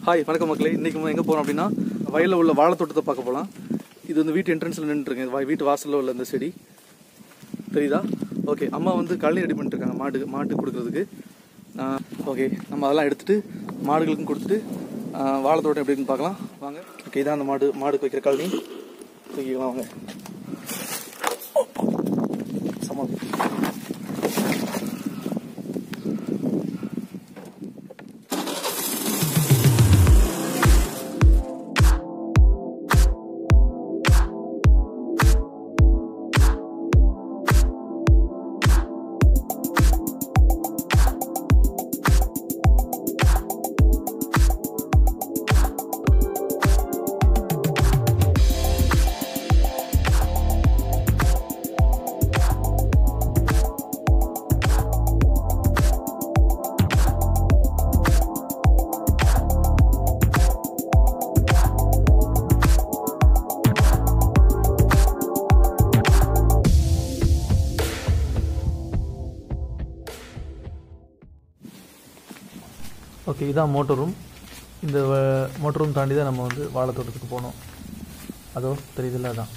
hi வணக்கம் மக்களே இன்னைக்கு நம்ம எங்கே போகிறோம் அப்படின்னா வயலில் உள்ள வாழைத்தோட்டத்தை பார்க்க போகலாம் இது வந்து வீட்டு என்ட்ரன்ஸில் நின்றுருக்கேன் வீட்டு வாசலில் உள்ள இந்த செடி தெரியுதா ஓகே அம்மா வந்து கழனி ரெடி பண்ணிட்டு இருக்காங்க மாடு மாட்டுக்கு கொடுக்கறதுக்கு ஓகே நம்ம அதெல்லாம் எடுத்துட்டு மாடுகளுக்கும் கொடுத்துட்டு ஆஹ், வாழைத்தோட்டம் எப்படி இருக்குன்னு பார்க்கலாம் வாங்க ஓகே இதான் அந்த மாடு மாடுக்கு வைக்கிற கழனி தூக்கிக்கலாம் வாங்க சமம் ஓகே இதான் மோட்டர் ரூம் இந்த மோட்டர் ரூம் தாண்டி தான் நம்ம வந்து வாழைத்தோட்டத்துக்கு போனோம் அதோ தெரியுதுல்ல அதான்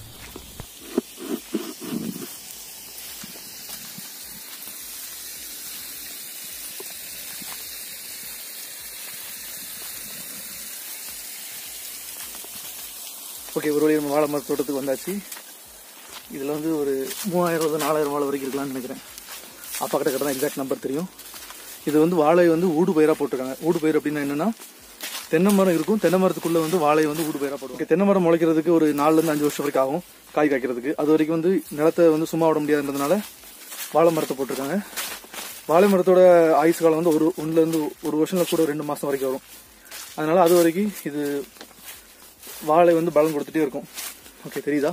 ஓகே ஒரு வழி நம்ம வாழை மர தோட்டத்துக்கு வந்தாச்சு இதில் வந்து ஒரு மூவாயிரம் ரூபா நாலாயிரம் வாழை வரைக்கும் இருக்கலாம்னு நினைக்கிறேன் அப்பா கிட்ட கிட்ட தான் எக்ஸாக்ட் நம்பர் தெரியும் இது வந்து வாழை வந்து ஊடு பயிராக போட்டிருக்காங்க ஊடு பயிர் அப்படின்னா என்னன்னா தென்னை மரம் இருக்கும் தென்னை மரத்துக்குள்ள வந்து வாழை வந்து ஊடு பயிராக போடுவோம் தென்னை மரம் முளைக்கிறதுக்கு ஒரு நாலுலேருந்து அஞ்சு வருஷம் வரைக்கும் ஆகும் காய் காய்க்கிறதுக்கு அது வரைக்கும் வந்து நிலத்தை வந்து சும்மா விட முடியாதுன்றதுனால வாழை மரத்தை போட்டிருக்காங்க வாழை மரத்தோட ஆயுசு காலம் வந்து ஒரு ஒன்றுலேருந்து ஒரு வருஷம்ல கூட ரெண்டு மாதம் வரைக்கும் வரும் அதனால அது வரைக்கும் இது வாழை வந்து பலன் கொடுத்துட்டே இருக்கும் ஓகே தெரியுதா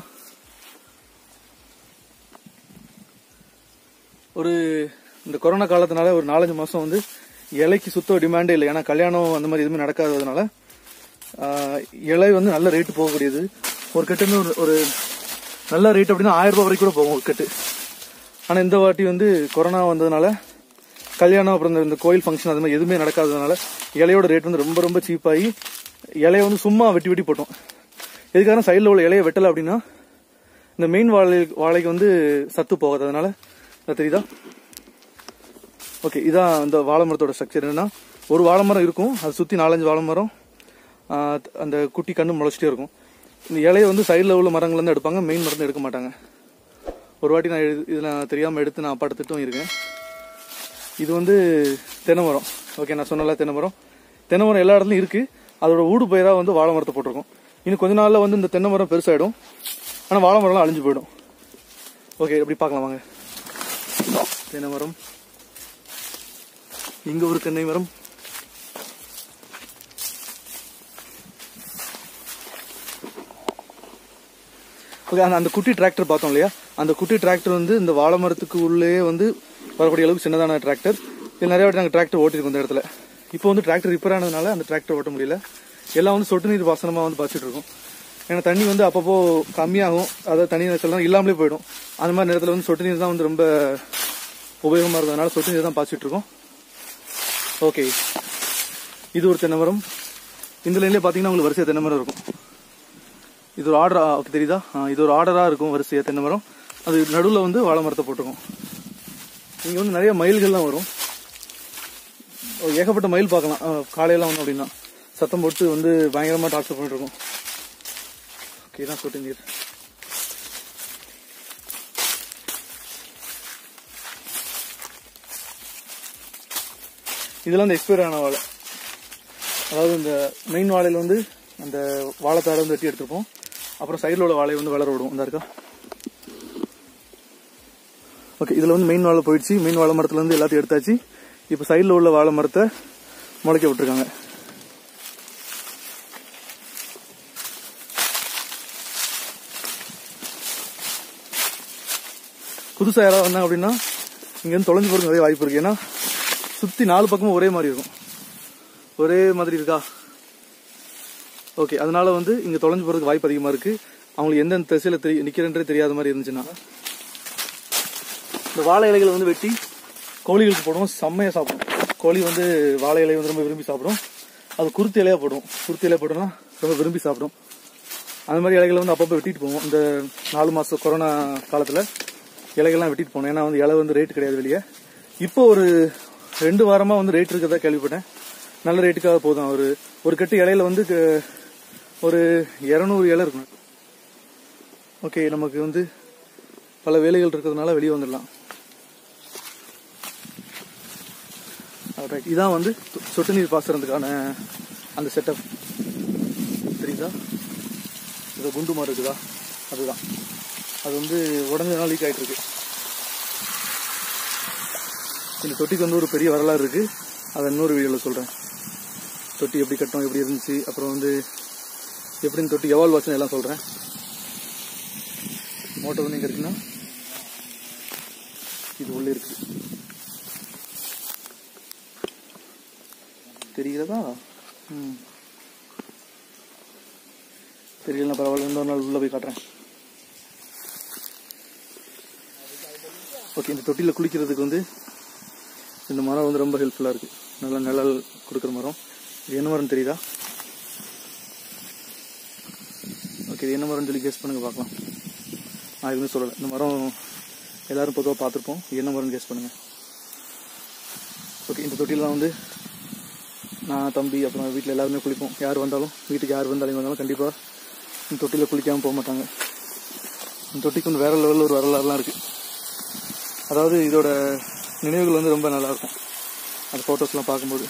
ஒரு இந்த கொரோனா காலத்தினால ஒரு நாலஞ்சு மாசம் வந்து இலைக்கு சுத்த டிமாண்டே இல்லை ஏன்னா கல்யாணம் அந்த மாதிரி எதுவுமே நடக்காததுனால ஆஹ், இலை வந்து நல்ல ரேட்டு போகக்கூடியது ஒரு கட்டு வந்து ஒரு- ஒரு நல்ல ரேட் அப்படின்னா ஆயிரம் ரூபாய் வரைக்கும் கூட போகும் ஒரு கட்டு ஆனா இந்த வாட்டி வந்து கொரோனா வந்ததுனால கல்யாணம் அப்புறம் இந்த- இந்த கோயில் ஃபங்க்ஷன் அது மாதிரி எதுவுமே நடக்காததுனால இலையோட ரேட் வந்து ரொம்ப ரொம்ப சீப்பாகி இலையை வந்து சும்மா வெட்டி வெட்டி போட்டோம் எதுக்காக சைடில் உள்ள இலையை வெட்டலை அப்படின்னா இந்த மெயின் வாழை வாழைக்கு வந்து சத்து போகாது அதனால இது தெரியுதா ஓகே இதான் அந்த வாழை மரத்தோட ஸ்ட்ரக்சர் என்னன்னா ஒரு வாழை மரம் இருக்கும் அது சுற்றி நாலஞ்சு வாழை மரம் ஆஹ், அந்த குட்டி கண்ணு முளைச்சிட்டே இருக்கும் இந்த இலையை வந்து சைடில் உள்ள மரங்கள்ல இருந்து எடுப்பாங்க மெயின் மரத்தை எடுக்க மாட்டாங்க ஒரு வாட்டி நான் எழுது இதில் நான் தெரியாமல் எடுத்து நான் அப்பாட்ட திட்டம் இருக்கேன் இது வந்து தென்னை மரம் ஓகே நான் சொன்னல தென்னை மரம் தென்னை மரம் எல்லா இடத்துலையும் இருக்கு அதோட ஊடு பயிராக வந்து வாழை மரத்தை போட்டிருக்கோம் இன்னும் கொஞ்ச நாள்ல வந்து இந்த தென்னை மரம் பெருசாயிடும் ஆனால் வாழை மரம்லாம் அழிஞ்சு போயிடும் ஓகே எப்படி பார்க்கலாம் வாங்க தென்னை மரம் இங்க ஒரு தென்னை மரம் ஓகே அந்த அந்த குட்டி டிராக்டர் பார்த்தோம் இல்லையா அந்த குட்டி டிராக்டர் வந்து இந்த வாழை மரத்துக்கு உள்ளே வந்து வரக்கூடிய அளவுக்கு சின்னதான டிராக்டர் இது நிறைய வாட்டி நாங்கள் டிராக்டர் ஓட்டிருக்கோம் இந்த இடத்துல இப்போ வந்து டிராக்டர் ரிப்பேர் ஆனதுனால அந்த டிராக்டர் ஓட்ட முடியல எல்லாம் வந்து சொட்டு நீர் பாசனமாக வந்து பாய்ச்சிட்டு இருக்கோம் ஏன்னா தண்ணி வந்து அப்பப்போ கம்மியாகும் அதாவது தண்ணி நேரத்துலாம் இல்லாமலே போயிடும் அந்த மாதிரி நேரத்தில் வந்து சொட்டு நீர் தான் வந்து ரொம்ப உபயோகமாக இருந்ததுனால சொட்டு நீர் தான் பாய்ச்சிட்டு இருக்கோம் ஓகே இது ஒரு தென்னை மரம் இந்த லைன்லேயே பார்த்தீங்கன்னா உங்களுக்கு வரிசையாக தென்னை மரம் இருக்கும் இது ஒரு ஆர்டரா ஓகே தெரியுதா ஆ, இது ஒரு ஆர்டராக இருக்கும் வரிசையாக தென்னை மரம் அது நடுவில் வந்து வாழை மரத்தை போட்டிருக்கோம் இங்கே வந்து நிறைய மயில்கள்லாம் வரும் ஒரு ஏகப்பட்ட மயில் பார்க்கலாம் ஆ, காலையெல்லாம் வந்து அப்படின்னா சத்தம் போட்டு வந்து பயங்கரமாக டார்ச்சர் பண்ணிட்டு இருக்கோம் ஓகே தான் சொட்டு நீர் இதெல்லாம் இந்த எக்ஸ்பயர் ஆன வாழை அதாவது இந்த மெயின் வாழையில வந்து அந்த வாழைத்தாரை வந்து வெட்டி எடுத்துப்போம் அப்புறம் சைடில் உள்ள வாழையை வந்து வளர விடுவோம் இந்த இருக்கா ஓகே இதில் வந்து மெயின் வாழை போயிடுச்சு மெயின் வாழை மரத்துல இருந்து எல்லாத்தையும் எடுத்தாச்சு இப்போ சைடில் உள்ள வாழை மரத்தை முளைக்க விட்டுருக்காங்க புதுசாக யாராவது வந்தாங்க அப்படின்னா இங்கேருந்து தொலைஞ்சு போகிறதுக்கு நிறைய வாய்ப்பு இருக்கு ஏன்னா சுற்றி நாலு பக்கமும் ஒரே மாதிரி இருக்கும் ஒரே மாதிரி இருக்கா ஓகே அதனால வந்து இங்கே தொலைஞ்சு போகிறதுக்கு வாய்ப்பு அதிகமாக இருக்கு அவங்களுக்கு எந்தெந்த திசையில் தெரிய நிற்கிறன்றே தெரியாத மாதிரி இருந்துச்சுன்னா இந்த வாழை இலைகளை வந்து வெட்டி கோழிகளுக்கு போடுவோம் செம்மையாக சாப்பிடும் கோழி வந்து வாழை இலையை வந்து ரொம்ப விரும்பி சாப்பிடும் அது குருத்து இலையா போடும் குருத்து இலையா போட்டோம்னா ரொம்ப விரும்பி சாப்பிடும் அந்த மாதிரி இலைகளை வந்து அப்பப்போ வெட்டிட்டு போவோம் இந்த நாலு மாசம் கொரோனா காலத்துல இலைகள்லாம் வெட்டிட்டு போனோம் ஏன்னா வந்து இலை வந்து ரேட் கிடையாது வெளியே இப்போ ஒரு ரெண்டு வாரமா வந்து ரேட் இருக்கிறதா கேள்விப்பட்டேன் நல்ல ரேட்டுக்காக போதும் ஒரு ஒரு கட்டு இலையில வந்து க- ஒரு இரநூறு இலை இருக்கணும் ஓகே நமக்கு வந்து பல வேலைகள் இருக்கிறதுனால வெளியே வந்துடலாம் Alright, இதான் வந்து சொ- சொட்டு நீர் பாசறதுக்கான அந்த செட்டப் தெரியுதா இது குண்டு மாதிரி இருக்குதா அதுதான் அது வந்து உடஞ்ச லீக் ஆயிட்டு இருக்கு இந்த தொட்டிக்கு வந்து ஒரு பெரிய வரலாறு இருக்கு அதை இன்னொரு வீடியோவில் சொல்றேன் தொட்டி எப்படி கட்டணும் எப்படி இருந்துச்சு அப்புறம் வந்து எப்படி இந்த தொட்டி எவால்வ் ஆச்சுன்னு எல்லாம் சொல்றேன் மோட்டர் வந்து எங்க இருக்குன்னா இது உள்ள இருக்கு தெரிகிறதா ம் தெரியலன்னா பரவாயில்ல இன்னொரு நாள் உள்ள போய் காட்டுறேன் ஓகே இந்த தொட்டியில் குளிக்கிறதுக்கு வந்து இந்த மரம் வந்து ரொம்ப ஹெல்ப்ஃபுல்லாக இருக்கு நல்ல நிழல் கொடுக்குற மரம் இது என்ன மரம் தெரியுதா ஓகே இது என்ன மரம்னு சொல்லி கெஸ் பண்ணுங்க பார்க்கலாம் நான் எதுவுமே சொல்லலை இந்த மரம் எல்லாரும் பொதுவாக பார்த்துருப்போம் இது என்ன மரம்னு கெஸ் பண்ணுங்க ஓகே இந்த தொட்டிலாம் வந்து நான் தம்பி அப்புறம் வீட்டில் எல்லாருமே குளிப்போம் யார் வந்தாலும் வீட்டுக்கு யார் வந்தாலும் வந்தாலும் கண்டிப்பாக இந்த தொட்டியில் குளிக்காமல் போக மாட்டாங்க இந்த தொட்டிக்கு வந்து வேற லெவலில் ஒரு வரலாறுலாம் இருக்கு அதாவது இதோட நினைவுகள் வந்து ரொம்ப நல்லா இருக்கும் அந்த ஃபோட்டோஸ்லாம் பார்க்கும்போது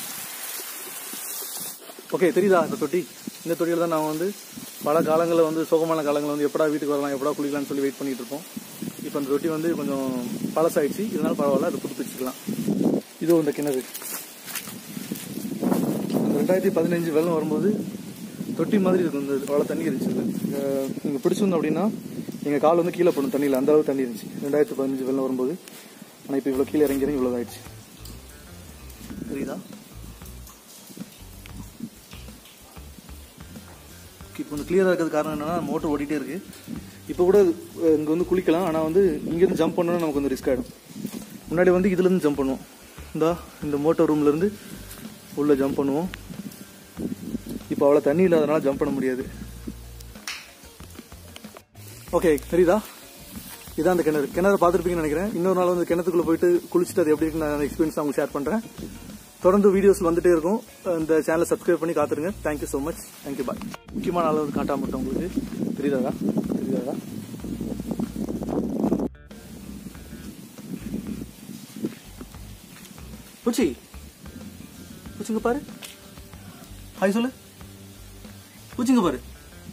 ஓகே தெரியுதா இந்த தொட்டி இந்த தொட்டியில் தான் நான் வந்து பல காலங்களில் வந்து சோகமான காலங்களில் வந்து எப்படா வீட்டுக்கு வரலாம் எப்படா குளிக்கலாம்னு சொல்லி வெயிட் பண்ணிட்டு இருப்போம் இப்போ அந்த தொட்டி வந்து கொஞ்சம் பழசாயிடுச்சு இதனால பரவாயில்ல அதை புதுப்பிச்சுக்கலாம் இதோ இந்த கிணறு அந்த ரெண்டாயிரத்தி பதினஞ்சு வெள்ளம் வரும்போது தொட்டி மாதிரி இருக்கும் இந்த அவ்வளோ தண்ணி இருந்துச்சு அஹ் நீங்க பிடிச்சிருந்தோம் அப்படின்னா எங்க கால் வந்து கீழே போடும் தண்ணியில் அந்த அளவுக்கு தண்ணி இருந்துச்சு ரெண்டாயிரத்தி பதினஞ்சு வெள்ளம் வரும்போது ஆனால் இப்போ இவ்வளோ கீழே இறங்கி இறங்கி இவ்வளோ ஆயிடுச்சு தெரியுதா இப்போ கொஞ்சம் கிளியராக இருக்கிறது காரணம் என்னன்னா மோட்டர் ஓடிட்டே இருக்கு இப்போ கூட அஹ், இங்க வந்து குளிக்கலாம் ஆனால் வந்து இங்கேருந்து ஜம்ப் பண்ணணும் நமக்கு கொஞ்சம் ரிஸ்க் ஆகிடும் முன்னாடி வந்து இதுலேருந்து ஜம்ப் பண்ணுவோம் இந்தா இந்த மோட்டர் ரூம்லேருந்து உள்ளே ஜம்ப் பண்ணுவோம் இப்போ அவ்வளோ தண்ணி இல்லாதனால ஜம்ப் பண்ண முடியாது ஓகே தெரியுதா இதான் அந்த கிணறு கிணறு பார்த்துருப்பீங்கன்னு நினைக்கிறேன் இன்னொரு நாள் வந்து கிணத்துக்குள்ள போயிட்டு குளிச்சுட்டு அது எப்படி இருக்குன்னு நான் எக்ஸ்பீரியன்ஸ் உங்களுக்கு ஷேர் பண்றேன் தொடர்ந்து வீடியோஸ் வந்துட்டே இருக்கும் இந்த சேனலை சப்ஸ்கிரைப் பண்ணி காத்துருங்க thank you so much thank you bye முக்கியமான ஆள் வந்து காட்டாம மட்டும் உங்களுக்கு தெரியுதாடா தெரியுதாடா பூச்சி பூச்சிங்க பாரு ஹாய் சொல்லு பூச்சிங்க பாரு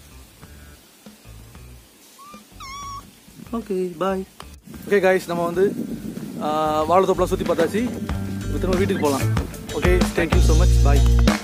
ஓகே பாய் ஓகே காய்ஸ் நம்ம வந்து வாழைத்தோப்பெலாம் சுற்றி பார்த்தாச்சு இப்ப திரும்ப வீட்டுக்கு போகலாம் ஓகே தேங்க்யூ ஸோ மச் பாய்